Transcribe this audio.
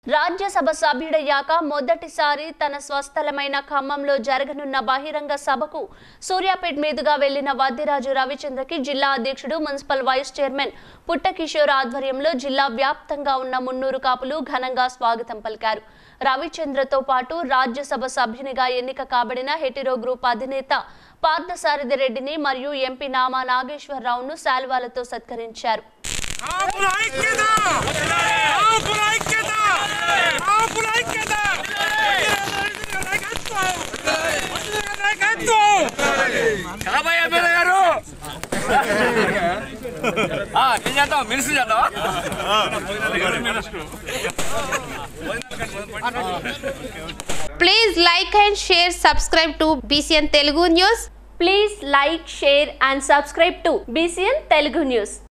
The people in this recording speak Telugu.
రాజ్యసభ సభ్యుడయ్యాక మొదటిసారి తన స్వస్థలమైన ఖమ్మంలో జరగనున్న బహిరంగ సభకు సూర్యాపేట్ మీదుగా వెళ్లిన వద్దిరాజు రవిచంద్రకి జిల్లా అధ్యక్షుడు మున్సిపల్ వైస్ చైర్మన్ పుట్టకిషోర్ ఆధ్వర్యంలో జిల్లా వ్యాప్తంగా ఉన్న మున్నూరు కాపులు ఘనంగా స్వాగతం పలికారు రవిచంద్రతో పాటు రాజ్యసభ సభ్యునిగా ఎన్నిక కాబడిన హెటిరో గ్రూప్ అధినేత పార్థసారథి రెడ్డిని మరియు ఎంపీ నామా నాగేశ్వరరావును శాల్వాలతో సత్కరించారు కాపుల ఐక్యత కాపుల ఐక్యత కాపుల ఐక్యత కాబోయే ఎమ్మెల్యే గారు ఆ, ఏం చేద్దాం మినిస్టర్ చేద్దాం Please like and share, subscribe to BCN Telugu News. Please like share and subscribe to BCN Telugu news